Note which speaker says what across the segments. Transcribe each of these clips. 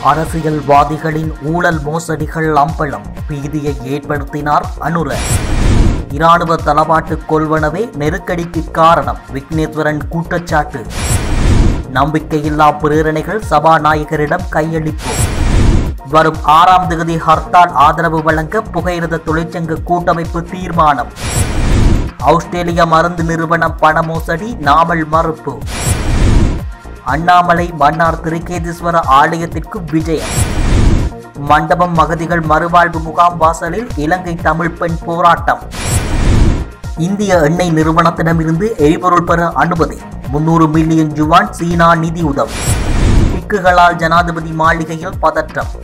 Speaker 1: அரசியல்வாதிகளின் ஊழல் மோசடிகள் அம்பலம் பீதியை ஏற்படுத்தினார் அனுர இராணுவ தளவாட்டு கொள்வனவே நெருக்கடிக்கு காரணம் விக்னேஸ்வரன் குற்றச்சாட்டு நம்பிக்கையில்லா பிரேரணைகள் சபாநாயகரிடம் கையளிப்பு வரும் ஆறாம் தேதி ஹர்த்தால் ஆதரவு வழங்க புகையிரத தொழிற்சங்க கூட்டமைப்பு தீர்மானம் ஆஸ்திரேலிய மருந்து நிறுவனம் பண மோசடி நாமல் மறுப்பு அண்ணாமலை மன்னார் திருக்கேதீஸ்வர ஆலயத்திற்கு விஜயம் மண்டபம் மகதிகள் மறுவாழ்வு முகாம் வாசலில் இலங்கை தமிழ் பெண் போராட்டம் இந்திய எண்ணெய் நிறுவனத்திடமிருந்து எரிபொருள் பெற அனுமதி முன்னூறு மில்லியன் ஜுவான் சீனா நிதி உதவி பிக்குகளால் ஜனாதிபதி மாளிகையில் பதற்றம்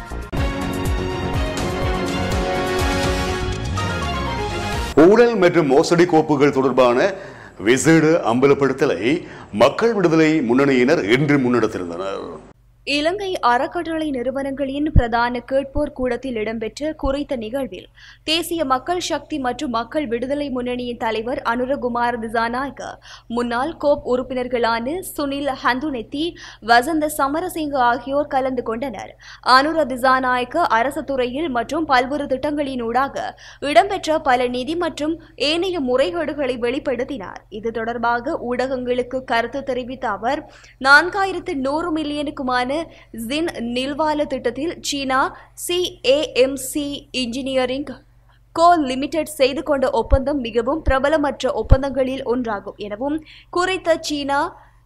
Speaker 2: ஊழல் மற்றும் மோசடி கோப்புகள் தொடர்பான விசேட அம்பலப்படுத்தலை மக்கள் விடுதலை முன்னணியினர் இன்று முன்னெடுத்திருந்தனர்
Speaker 3: இலங்கை அறக்கட்டளை நிறுவனங்களின் பிரதான கேட்போர் கூடத்தில் இடம்பெற்ற குறித்த நிகழ்வில் தேசிய மக்கள் சக்தி மற்றும் மக்கள் விடுதலை முன்னணியின் தலைவர் அனுரகுமார் திசாநாயக்க முன்னாள் கோப் உறுப்பினர்களான சுனில் ஹந்துனெத்தி வசந்த சமரசிங்க ஆகியோர் கலந்து கொண்டனர் அனுர திசாநாயக்க அரசு துறையில் மற்றும் பல்வேறு திட்டங்களினூடாக இடம்பெற்ற பல நிதி மற்றும் ஏனைய முறைகேடுகளை வெளிப்படுத்தினார் இது தொடர்பாக ஊடகங்களுக்கு கருத்து தெரிவித்த அவர் நான்காயிரத்து நூறு மில்லியனுக்குமான ஜின் நில்வால திட்டத்தில் சீனா சிஏஎம்சி இன்ஜினியரிங் கோ லிமிடெட் செய்து கொண்ட ஒப்பந்தம் மிகவும் பிரபலமற்ற ஒப்பந்தங்களில் ஒன்றாகும் எனவும் குறித்த சீனா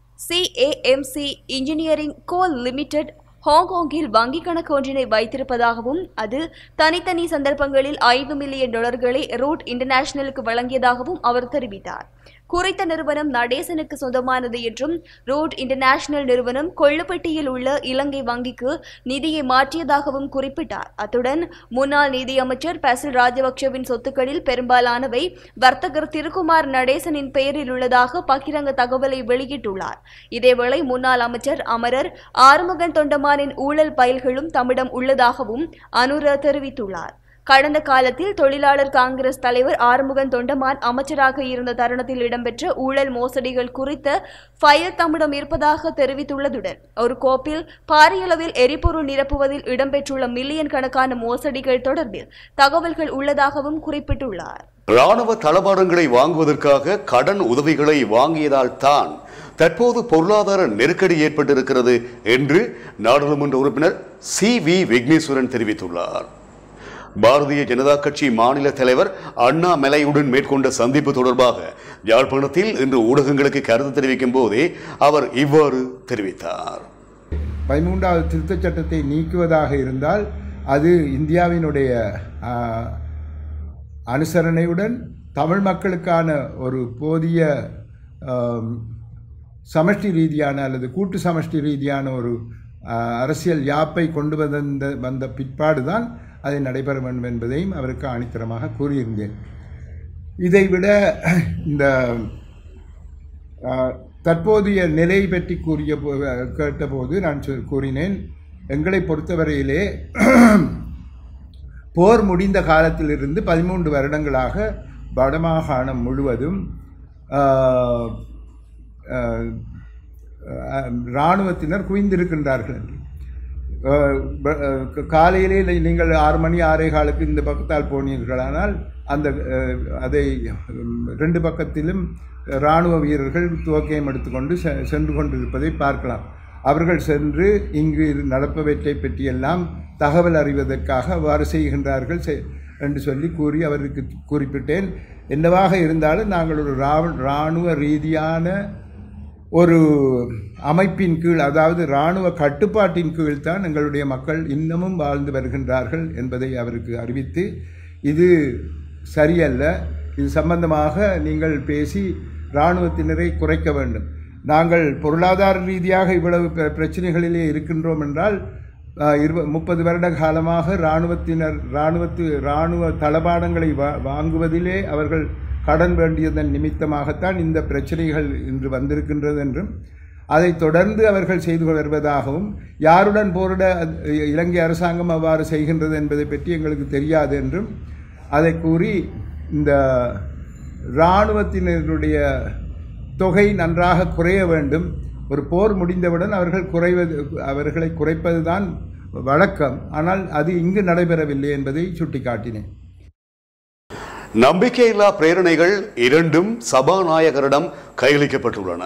Speaker 3: சிஏஎம்சி இன்ஜினியரிங் கோ லிமிடெட் ஹாங்காங்கில் வங்கிக் கணக்கு ஒன்றினை வைத்திருப்பதாகவும் அது தனித்தனி சந்தர்ப்பங்களில் ஐந்து மில்லியன் டாலர்களை ரூட் இன்டர்நேஷனலுக்கு வழங்கியதாகவும் அவர் தெரிவித்தார் குறித்த நிறுவனம் நடேசனுக்கு சொந்தமானது என்றும் ரூட் இன்டர்நேஷனல் நிறுவனம் கொள்ளுப்பட்டியில் உள்ள இலங்கை வங்கிக்கு நிதியை மாற்றியதாகவும் குறிப்பிட்டார் அத்துடன் முன்னாள் நிதியமைச்சர் பசில் ராஜபக்சவின் சொத்துக்களில் பெரும்பாலானவை வர்த்தகர் திருக்குமார் நடேசனின் பெயரில் உள்ளதாக பகிரங்க தகவலை வெளியிட்டுள்ளார் இதேவேளை முன்னாள் அமைச்சர் அமரர் ஆறுமுகன் தொண்டமானின் ஊழல் பயில்களும் தம்மிடம் உள்ளதாகவும் அனுர தெரிவித்துள்ளார் கடந்த காலத்தில் தொழிலாளர் காங்கிரஸ் தலைவர் ஆறுமுகன் தொண்டமான் அமைச்சராக இருந்த தருணத்தில் இடம்பெற்ற ஊழல் மோசடிகள் குறித்த ஃபைல் தம்மிடம் இருப்பதாக தெரிவித்துள்ளதுடன் ஒரு கோப்பில் பாரியளவில் எரிபொருள் நிரப்புவதில் இடம்பெற்றுள்ள மில்லியன் கணக்கான மோசடிகள் தொடர்பில் தகவல்கள் உள்ளதாகவும் குறிப்பிட்டுள்ளார்
Speaker 2: ராணுவ தளபாடங்களை வாங்குவதற்காக கடன் உதவிகளை வாங்கியதால் தான் தற்போது பொருளாதார நெருக்கடி ஏற்பட்டிருக்கிறது என்று நாடாளுமன்ற உறுப்பினர் சி வி விக்னேஸ்வரன் தெரிவித்துள்ளார் பாரதிய ஜனதா கட்சி மாநில தலைவர் அண்ணாமலையுடன் மேற்கொண்ட சந்திப்பு தொடர்பாக யாழ்ப்பாணத்தில் இன்று ஊடகங்களுக்கு கருத்து தெரிவிக்கும் போதே அவர் இவ்வாறு தெரிவித்தார்
Speaker 4: பதிமூன்றாவது திருத்தச் சட்டத்தை நீக்குவதாக இருந்தால் அது இந்தியாவினுடைய ஆ, அனுசரணையுடன் தமிழ் மக்களுக்கான ஒரு போதிய ஆம், சமஷ்டி ரீதியான அல்லது கூட்டு சமஷ்டி ரீதியான ஒரு ஆ, அரசியல் யாப்பை கொண்டு வந்த வந்த பிற்பாடுதான் அது நடைபெற வேண்டும் என்பதையும் அவருக்கு ஆணித்தரமாக கூறியிருந்தேன் இதைவிட இந்த ஆஹ், தற்போதைய நிலை பற்றி கூறிய போ- கேட்டபோது நான் சொ- கூறினேன் எங்களை பொறுத்தவரையிலே போர் முடிந்த காலத்திலிருந்து பதிமூன்று வருடங்களாக வடமாகாணம் முழுவதும் ஆஹ், ஆஹ், ஆஹ், இராணுவத்தினர் குவிந்திருக்கின்றார்கள் என்று அஹ் ப- அஹ் காலையிலே நீ- நீங்கள் ஆறு மணி ஆறே காலுக்கு இந்த பக்கத்தால் போனீர்களானால் அந்த அஹ், அதை உம், ரெண்டு பக்கத்திலும் இராணுவ வீரர்கள் துவக்கையும் எடுத்துக்கொண்டு செ- சென்று கொண்டிருப்பதை பார்க்கலாம் அவர்கள் சென்று இங்கு நடப்பவற்றை பற்றியெல்லாம் தகவல் அறிவதற்காக அவ்வாறு செய்கின்றார்கள் செ- என்று சொல்லி கூறி அவருக்கு குறிப்பிட்டேன் என்னவாக இருந்தாலும் நாங்கள் ஒரு ராவ- இராணுவ ரீதியான ஒரு அமைப்பின் கீழ் அதாவது இராணுவ கட்டுப்பாட்டின் கீழ் தான் எங்களுடைய மக்கள் இன்னமும் வாழ்ந்து வருகின்றார்கள் என்பதை அவருக்கு அறிவித்து இது சரியல்ல இது சம்பந்தமாக நீங்கள் பேசி இராணுவத்தினரை குறைக்க வேண்டும் நாங்கள் பொருளாதார ரீதியாக இவ்வளவு பிர- பிரச்சனைகளிலே இருக்கின்றோம் என்றால் ஆஹ், இருப முப்பது வருட காலமாக இராணுவத்தினர் இராணுவத்து இராணுவ தளபாடங்களை வா வாங்குவதிலே அவர்கள் கடன் வேண்டியதன் நிமித்தமாகத்தான் இந்த பிரச்சனைகள் இன்று வந்திருக்கின்றது என்றும் அதை தொடர்ந்து அவர்கள் செய்து வருவதாகவும் யாருடன் போரிட அது- இலங்கை அரசாங்கம் அவ்வாறு செய்கின்றது என்பதை பற்றி எங்களுக்கு தெரியாது என்றும் அதை கூறி இந்த இராணுவத்தினருடைய தொகை நன்றாக குறைய வேண்டும் ஒரு போர் முடிந்தவுடன் அவர்கள் குறைவது அவர்களை குறைப்பதுதான் வழக்கம் ஆனால் அது இங்கு நடைபெறவில்லை என்பதை சுட்டிக்காட்டினேன்
Speaker 2: நம்பிக்கையில்லா பிரேரணைகள் இரண்டும் சபாநாயகரிடம் கையளிக்கப்பட்டுள்ளன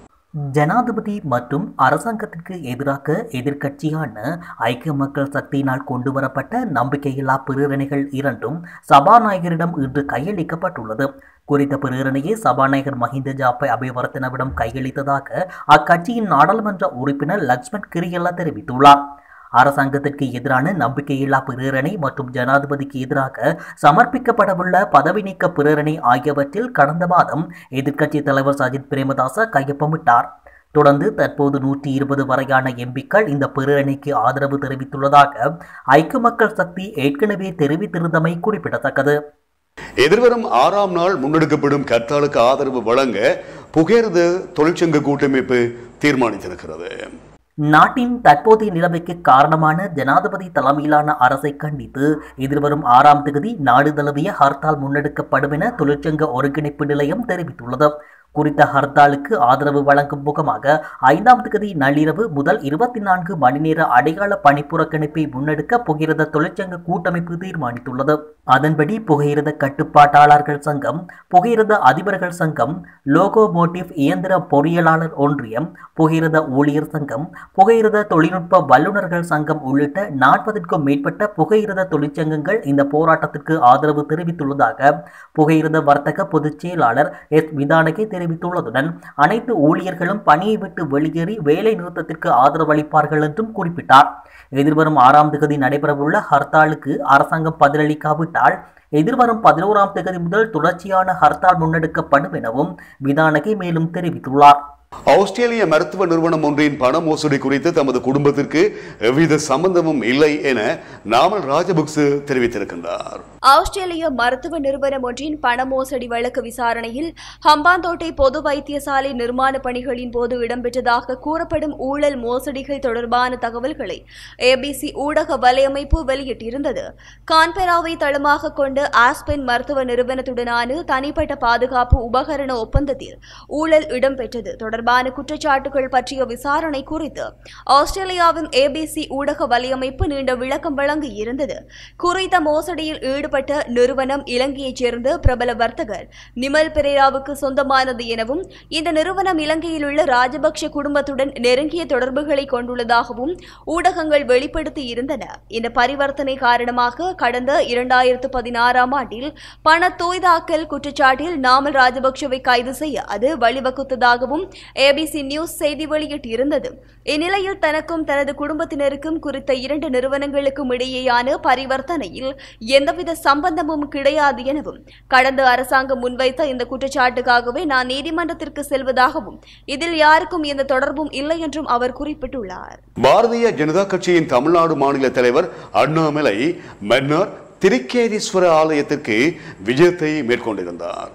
Speaker 1: ஜனாதிபதி மற்றும் அரசாங்கத்திற்கு எதிராக எதிர்க்கட்சியான ஐக்கிய மக்கள் சக்தியினால் கொண்டுவரப்பட்ட நம்பிக்கையில்லா பிரேரணைகள் இரண்டும் சபாநாயகரிடம் இன்று கையளிக்கப்பட்டுள்ளது குறித்த பிரேரணையை சபாநாயகர் மஹிந்த ஜாப்பை அபிவர்த்தனவிடம் கையளித்ததாக அக்கட்சியின் நாடாளுமன்ற உறுப்பினர் லக்ஷ்மண் கிரியல்லா தெரிவித்துள்ளார் அரசாங்கத்திற்கு எதிரான நம்பிக்கையில்லா பிரேரணை மற்றும் ஜனாதிபதிக்கு எதிராக சமர்ப்பிக்கப்படவுள்ள பதவி நீக்க பிரேரணை ஆகியவற்றில் கடந்த மாதம் எதிர்க்கட்சி தலைவர் சஜித் பிரேமதாச கையொப்பமிட்டார் தொடர்ந்து தற்போது நூற்றி இருபது வரையான எம்பிக்கள் இந்த பிரேரணைக்கு ஆதரவு தெரிவித்துள்ளதாக ஐக்கிய மக்கள் சக்தி ஏற்கனவே தெரிவித்திருந்தமை குறிப்பிடத்தக்கது
Speaker 2: எதிர்வரும் ஆறாம் நாள் முன்னெடுக்கப்படும் கற்றாலுக்கு ஆதரவு வழங்க புகேர்து தொழிற்சங்க கூட்டமைப்பு தீர்மானித்திருக்கிறது
Speaker 1: நாட்டின் தற்போதைய நிலைமைக்கு காரணமான ஜனாதிபதி தலைமையிலான அரசை கண்டித்து எதிர்வரும் ஆறாம் தேதி நாடு தழுவிய ஹர்த்தால் முன்னெடுக்கப்படும் என தொழிற்சங்க ஒருங்கிணைப்பு நிலையம் தெரிவித்துள்ளது குறித்த ஹர்த்தாலுக்கு ஆதரவு வழங்கும் முகமாக ஐந்தாம் தேதி நள்ளிரவு முதல் இருபத்தி நான்கு மணி நேர அடையாள பணிப்புறக்கணிப்பை முன்னெடுக்க புகையிரத தொழிற்சங்க கூட்டமைப்பு தீர்மானித்துள்ளது அதன்படி புகையிரத கட்டுப்பாட்டாளர்கள் சங்கம் புகையிரத அதிபர்கள் சங்கம் லோகோமோட்டிவ் இயந்திர பொறியியலாளர் ஒன்றியம் புகையிரத ஊழியர் சங்கம் புகையிரத தொழில்நுட்ப வல்லுநர்கள் சங்கம் உள்ளிட்ட நாற்பதுக்கும் மேற்பட்ட புகையிரத தொழிற்சங்கங்கள் இந்த போராட்டத்திற்கு ஆதரவு தெரிவித்துள்ளதாக புகையிரத வர்த்தக பொதுச் செயலாளர் எஸ் விதானகே தெரிவித்துள்ளதுடன் அனைத்து ஊழியர்களும் பணியை விட்டு வெளியேறி வேலை நிறுத்தத்திற்கு ஆதரவளிப்பார்கள் என்றும் குறிப்பிட்டார் எதிர்வரும் ஆறாம் தேதி நடைபெறவுள்ள ஹர்த்தாலுக்கு அரசாங்கம் பதிலளிக்காவிட்டால் எதிர்வரும் பதினோராம் தேதி முதல் தொடர்ச்சியான ஹர்த்தால் முன்னெடுக்கப்படும் எனவும் விதானகே மேலும் தெரிவித்துள்ளார்
Speaker 2: ஆஸ்திரேலிய மருத்துவ நிறுவனம் ஒன்றின் பண மோசடி குறித்து தமது குடும்பத்திற்கு எவ்வித சம்பந்தமும் இல்லை என நாமல் ராஜபக்ச தெரிவித்திருக்கின்றார்
Speaker 3: ஆஸ்திரேலிய மருத்துவ நிறுவனம் ஒன்றின் பண மோசடி வழக்கு விசாரணையில் ஹம்பாந்தோட்டை பொது வைத்தியசாலை நிர்மாண பணிகளின் போது இடம்பெற்றதாக கூறப்படும் ஊழல் மோசடிகள் தொடர்பான தகவல்களை ஏபிசி ஊடக வலையமைப்பு வெளியிட்டிருந்தது கான்பெராவை தளமாக கொண்டு ஆஸ்பென் மருத்துவ நிறுவனத்துடனான தனிப்பட்ட பாதுகாப்பு உபகரண ஒப்பந்தத்தில் ஊழல் இடம்பெற்றது தொடர்பான குற்றச்சாட்டுகள் பற்றிய விசாரணை குறித்து ஆஸ்திரேலியாவின் ஏபிசி ஊடக வலையமைப்பு நீண்ட விளக்கம் வழங்கியிருந்தது குறித்த மோசடியில் ஈடுபட்ட நிறுவனம் இலங்கையைச் சேர்ந்த பிரபல வர்த்தகர் நிமல் பெரேராவுக்கு சொந்தமானது எனவும் இந்த நிறுவனம் இலங்கையில் உள்ள ராஜபக்ஷ குடும்பத்துடன் நெருங்கிய தொடர்புகளை கொண்டுள்ளதாகவும் ஊடகங்கள் வெளிப்படுத்தி இருந்தன இந்த பரிவர்த்தனை காரணமாக கடந்த இரண்டாயிரத்து பதினாறாம் ஆண்டில் பண தூய்தாக்கல் குற்றச்சாட்டில் நாமல் ராஜபக்ஷவை கைது செய்ய அது வழிவகுத்ததாகவும் ஏபிசி நியூஸ் செய்தி வெளியிட்டிருந்தது இந்நிலையில் தனக்கும் தனது குடும்பத்தினருக்கும் குறித்த இரண்டு நிறுவனங்களுக்கும் இடையேயான பரிவர்த்தனையில் எந்தவித சம்பந்தமும் கிடையாது எனவும் கடந்த அரசாங்கம் முன்வைத்த இந்த குற்றச்சாட்டுக்காகவே நான் நீதிமன்றத்திற்கு செல்வதாகவும் இதில் யாருக்கும் எந்த தொடர்பும் இல்லை என்றும் அவர் குறிப்பிட்டுள்ளார்
Speaker 2: பாரதிய ஜனதா கட்சியின் தமிழ்நாடு மாநில தலைவர் அண்ணாமலை மன்னார் திருக்கேதீஸ்வர ஆலயத்திற்கு விஜயத்தை மேற்கொண்டிருந்தார்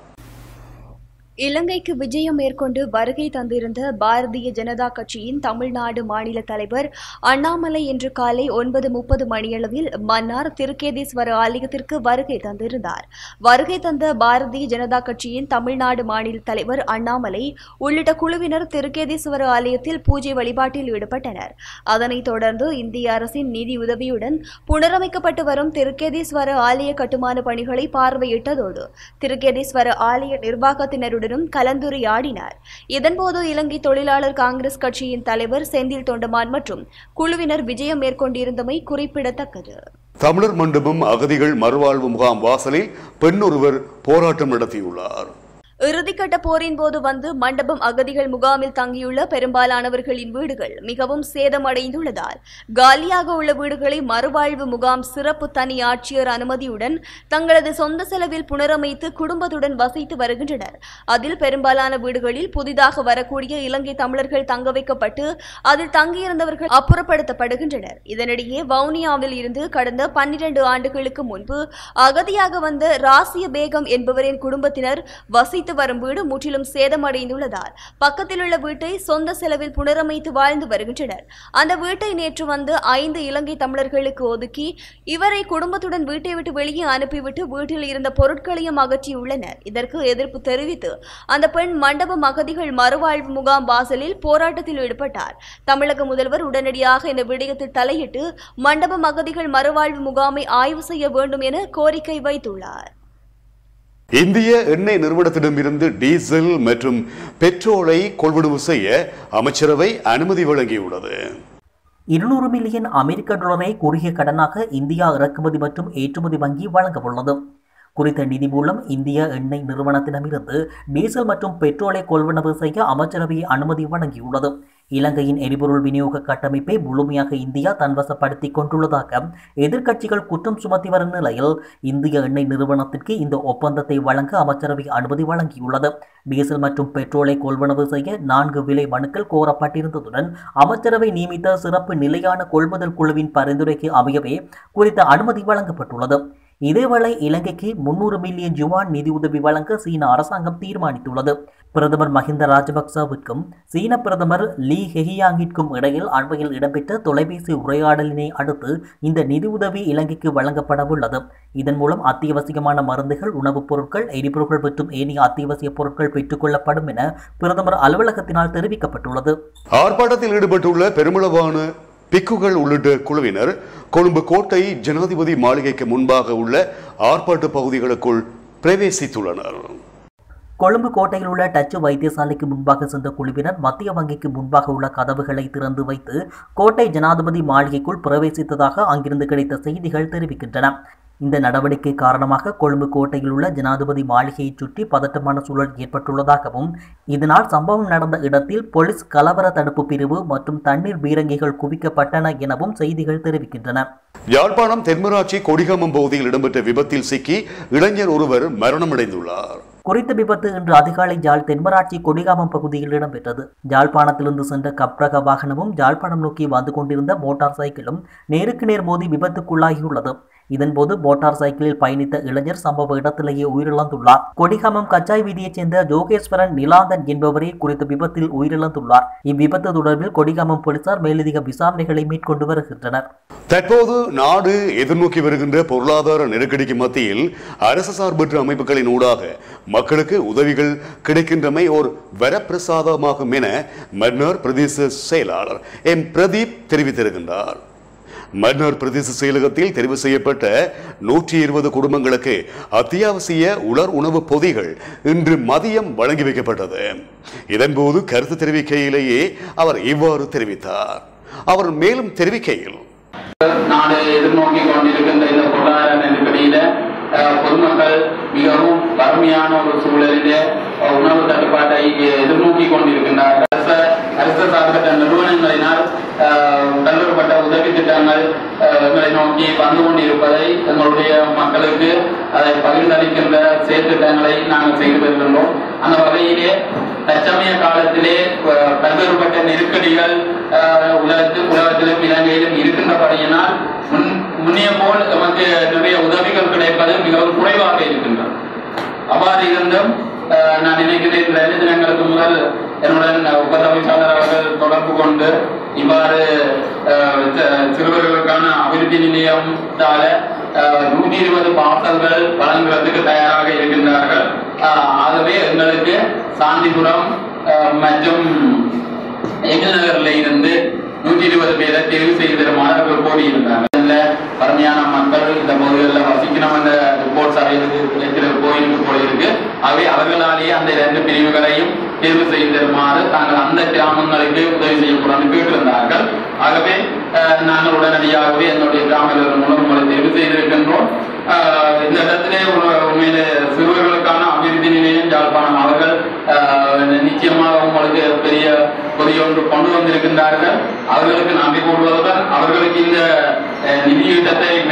Speaker 3: இலங்கைக்கு விஜயம் மேற்கொண்டு வருகை தந்திருந்த பாரதிய ஜனதா கட்சியின் தமிழ்நாடு மாநில தலைவர் அண்ணாமலை இன்று காலை ஒன்பது முப்பது மணியளவில் மன்னார் திருக்கேதீஸ்வர ஆலயத்திற்கு வருகை தந்திருந்தார் வருகை தந்த பாரதிய ஜனதா கட்சியின் தமிழ்நாடு மாநில தலைவர் அண்ணாமலை உள்ளிட்ட குழுவினர் திருக்கேதீஸ்வர ஆலயத்தில் பூஜை வழிபாட்டில் ஈடுபட்டனர் அதனைத் தொடர்ந்து இந்திய அரசின் நிதியுதவியுடன் புனரமைக்கப்பட்டு வரும் திருக்கேதீஸ்வர ஆலய கட்டுமான பணிகளை பார்வையிட்டதோடு திருக்கேதீஸ்வர ஆலய நிர்வாகத்தினருடன் அவர்களுடனும் கலந்துரையாடினார் இதன்போது இலங்கை தொழிலாளர் காங்கிரஸ் கட்சியின் தலைவர் செந்தில் தொண்டமான் மற்றும் குழுவினர் விஜயம் மேற்கொண்டிருந்தமை குறிப்பிடத்தக்கது
Speaker 2: தமிழர் மண்டபம் அகதிகள் மறுவாழ்வு முகாம் வாசலில் பெண்ணொருவர் போராட்டம் நடத்தியுள்ளார்
Speaker 3: இறுதிக்கட்ட போரின் போது வந்து மண்டபம் அகதிகள் முகாமில் தங்கியுள்ள பெரும்பாலானவர்களின் வீடுகள் மிகவும் சேதமடைந்துள்ளதால் காலியாக உள்ள வீடுகளை மறுவாழ்வு முகாம் சிறப்பு தனி ஆட்சியர் அனுமதியுடன் தங்களது சொந்த செலவில் புனரமைத்து குடும்பத்துடன் வசித்து வருகின்றனர் அதில் பெரும்பாலான வீடுகளில் புதிதாக வரக்கூடிய இலங்கை தமிழர்கள் தங்க வைக்கப்பட்டு அதில் தங்கியிருந்தவர்கள் அப்புறப்படுத்தப்படுகின்றனர் இதனிடையே வவுனியாவில் இருந்து கடந்த பன்னிரண்டு ஆண்டுகளுக்கு முன்பு அகதியாக வந்த ராசிய பேகம் என்பவரின் குடும்பத்தினர் வசித்து வசித்து வரும் வீடு முற்றிலும் சேதமடைந்துள்ளதால் பக்கத்தில் உள்ள வீட்டை சொந்த செலவில் புனரமைத்து வாழ்ந்து வருகின்றனர் அந்த வீட்டை நேற்று வந்து ஐந்து இலங்கை தமிழர்களுக்கு ஒதுக்கி இவரை குடும்பத்துடன் வீட்டை விட்டு வெளியே அனுப்பிவிட்டு வீட்டில் இருந்த பொருட்களையும் அகற்றியுள்ளனர் இதற்கு எதிர்ப்பு தெரிவித்து அந்த பெண் மண்டப அகதிகள் மறுவாழ்வு முகாம் வாசலில் போராட்டத்தில் ஈடுபட்டார் தமிழக முதல்வர் உடனடியாக இந்த விடயத்தில் தலையிட்டு மண்டப அகதிகள் மறுவாழ்வு முகாமை ஆய்வு செய்ய வேண்டும் என கோரிக்கை வைத்துள்ளார்
Speaker 2: இந்திய எண்ணெய் நிறுவனத்திடமிருந்து டீசல் மற்றும் பெட்ரோலை கொள்வனவு செய்ய அமைச்சரவை அனுமதி வழங்கியுள்ளது
Speaker 1: இருநூறு மில்லியன் அமெரிக்க டாலரை குறுகிய கடனாக இந்தியா இறக்குமதி மற்றும் ஏற்றுமதி வங்கி வழங்க உள்ளது குறித்த நிதி மூலம் இந்திய எண்ணெய் நிறுவனத்திடமிருந்து டீசல் மற்றும் பெட்ரோலை கொள்வனவு செய்ய அமைச்சரவை அனுமதி வழங்கியுள்ளது இலங்கையின் எரிபொருள் விநியோக கட்டமைப்பை முழுமையாக இந்தியா தன்வசப்படுத்தி கொண்டுள்ளதாக எதிர்க்கட்சிகள் குற்றம் சுமத்தி வரும் நிலையில் இந்திய எண்ணெய் நிறுவனத்திற்கு இந்த ஒப்பந்தத்தை வழங்க அமைச்சரவை அனுமதி வழங்கியுள்ளது டீசல் மற்றும் பெட்ரோலை கொள்வனவு செய்ய நான்கு விலை மனுக்கள் கோரப்பட்டிருந்ததுடன் அமைச்சரவை நியமித்த சிறப்பு நிலையான கொள்முதல் குழுவின் பரிந்துரைக்கு அமையவே குறித்த அனுமதி வழங்கப்பட்டுள்ளது இதேவேளை இலங்கைக்கு முன்னூறு மில்லியன் ஜுவான் நிதியுதவி வழங்க சீன அரசாங்கம் தீர்மானித்துள்ளது பிரதமர் மஹிந்த ராஜபக்சவிற்கும் சீன பிரதமர் லீ ஹெஹியாங்கிற்கும் இடையில் அண்மையில் இடம்பெற்ற தொலைபேசி உரையாடலினை அடுத்து இந்த நிதியுதவி இலங்கைக்கு வழங்கப்படவுள்ளது இதன் மூலம் அத்தியாவசியமான மருந்துகள் உணவுப் பொருட்கள் எரிபொருட்கள் மற்றும் ஏனைய அத்தியாவசிய பொருட்கள் பெற்றுக்கொள்ளப்படும் என பிரதமர் அலுவலகத்தினால் தெரிவிக்கப்பட்டுள்ளது
Speaker 2: ஆர்ப்பாட்டத்தில் ஈடுபட்டுள்ள பெருமளவான பிக்குகள் உள்ளிட்ட குழுவினர் கொழும்பு கோட்டை ஜனாதிபதி மாளிகைக்கு முன்பாக உள்ள ஆர்ப்பாட்ட பகுதிகளுக்குள் பிரவேசித்துள்ளனர்
Speaker 1: கொழும்பு கோட்டையில் உள்ள டச்சு வைத்தியசாலைக்கு முன்பாக சென்ற குழுவினர் மத்திய வங்கிக்கு முன்பாக உள்ள கதவுகளை திறந்து வைத்து கோட்டை ஜனாதிபதி மாளிகைக்குள் பிரவேசித்ததாக அங்கிருந்து கிடைத்த செய்திகள் தெரிவிக்கின்றன இந்த நடவடிக்கை காரணமாக கொழும்பு கோட்டையில் உள்ள ஜனாதிபதி மாளிகையை சுற்றி பதட்டமான சூழல் ஏற்பட்டுள்ளதாகவும் இதனால் சம்பவம் நடந்த இடத்தில் போலீஸ் கலவர தடுப்பு பிரிவு மற்றும் தண்ணீர் பீரங்கிகள் குவிக்கப்பட்டன எனவும் செய்திகள் தெரிவிக்கின்றன
Speaker 2: யாழ்ப்பாணம் தென்மராட்சி கொடிகாமம் பகுதியில் இடம்பெற்ற விபத்தில் சிக்கி இளைஞர் ஒருவர் மரணமடைந்துள்ளார்
Speaker 1: குறித்த விபத்து இன்று அதிகாலை ஜாழ் தென்மராட்சி கொடிகாமம் பகுதியில் இடம்பெற்றது ஜாழ்ப்பாணத்திலிருந்து சென்ற கப்ரக வாகனமும் ஜாழ்ப்பாணம் நோக்கி வந்து கொண்டிருந்த மோட்டார் சைக்கிளும் நேருக்கு நேர் மோதி விபத்துக்குள்ளாகியுள்ளது இதன்போது மோட்டார் சைக்கிளில் பயணித்த இளைஞர் சம்பவ இடத்திலேயே உயிரிழந்துள்ளார் கொடிகாமம் கச்சாய் வீதியைச் சேர்ந்த ஜோகேஸ்வரன் நிலாந்தன் என்பவரே குறித்த விபத்தில் உயிரிழந்துள்ளார் இவ்விபத்து தொடர்பில் கொடிகாமம் போலீசார் மேலதிக விசாரணைகளை மேற்கொண்டு வருகின்றனர்
Speaker 2: தற்போது நாடு எதிர்நோக்கி வருகின்ற பொருளாதார நெருக்கடிக்கு மத்தியில் அரசு சார்பற்ற அமைப்புகளின் ஊடாக மக்களுக்கு உதவிகள் கிடைக்கின்றமை ஒரு வரப்பிரசாதமாகும் என மன்னார் பிரதேச செயலாளர் எம் பிரதீப் தெரிவித்திருக்கின்றார் மன்னார் பிரதேச செயலகத்தில் தெரிவு செய்யப்பட்ட நூற்றி இருபது குடும்பங்களுக்கு அத்தியாவசிய உலர் உணவு பொதிகள் இன்று மதியம் வழங்கி வைக்கப்பட்டது இதன்போது கருத்து தெரிவிக்கையிலேயே அவர் இவ்வாறு தெரிவித்தார் அவர் மேலும் தெரிவிக்கையில்
Speaker 5: நாடு எதிர்நோக்கி கொண்டிருக்கின்ற இந்த பொருளாதார நெருக்கடியில அஹ், பொதுமக்கள் மிகவும் வறுமையான ஒரு சூழலிலே அஹ், உணவு தட்டுப்பாட்டை எதிர்நோக்கி கொண்டிருக்கின்றார்கள் அரச அரசு சார்பற்ற நிறுவனங்களினால் அஹ், பல்வேறுபட்ட உதவி திட்டங்கள் அஹ், எங்களை நோக்கி வந்து கொண்டிருப்பதை எங்களுடைய மக்களுக்கு அதை பகிர்ந்தளிக்கின்ற செயற்திட்டங்களை நாங்கள் செய்து வருகின்றோம் அந்த வகையிலே தற்சமய காலத்திலே அஹ், பல்வேறுபட்ட நெருக்கடிகள் அஹ், உலகத்தில் உலகத்திலும் இலங்கையிலும் இருக்கின்றபடியினால் முன் முன்னைய போல் நமக்கு நிறைய உதவிகள் கிடைப்பது மிகவும் குறைவாக இருக்கின்றது அவ்வாறு இருந்தும் அஹ், நான் நினைக்கிறேன் ரெண்டு தினங்களுக்கு முதல் என்னுடன் உபதவிசாளர் அவர்கள் தொடர்பு கொண்டு இவ்வாறு அஹ், சி- சிறுவர்களுக்கான அபிவிருத்தி நிலையத்தால நூற்றி இருபது பார்சல்கள் வழங்குவதற்கு தயாராக இருக்கின்றார்கள் அஹ், ஆகவே எங்களுக்கு சாந்திபுரம் அஹ், மற்றும் எங்கள் நகர்ல இருந்து நூற்றி இருபது பேரை தெரிவு செய்து தருமாறு அவர்கள் கோரியிருந்தாங்க இதுல வறுமையான மக்கள் இந்த பகுதிகளில் வசிக்கணும் என்ற ரிப்போர்ட்ஸ் அவைகளுக்கு கோயிலுக்கு போயிருக்கு ஆகவே அவர்களாலேயே அந்த இரண்டு பிரிவுகளையும் தேர்வு செய்து தருமாறு தாங்கள் அந்த கிராமங்களுக்கு உதவி செய்யக்கூடாது கேட்டிருந்தார்கள் ஆகவே அஹ், நாங்கள் உடனடியாகவே என்னுடைய கிராமங்கள் மூலம் உங்களை தெரிவு செய்திருக்கின்றோம் அஹ், இந்த இடத்திலே ஒரு- உண்மையிலே சிறுவர்களுக்கான அபிவிருத்தி நிலையம் யாழ்ப்பாணம் அவர்கள் அஹ், நிச்சயமாக உங்களுக்கு பெரிய பொதிய ஒன்று கொண்டு வந்திருக்கின்றார்கள் அவர்களுக்கு நன்றி கூறுவதுடன் அவர்களுக்கு இந்த அஹ், நிதியீட்டத்தை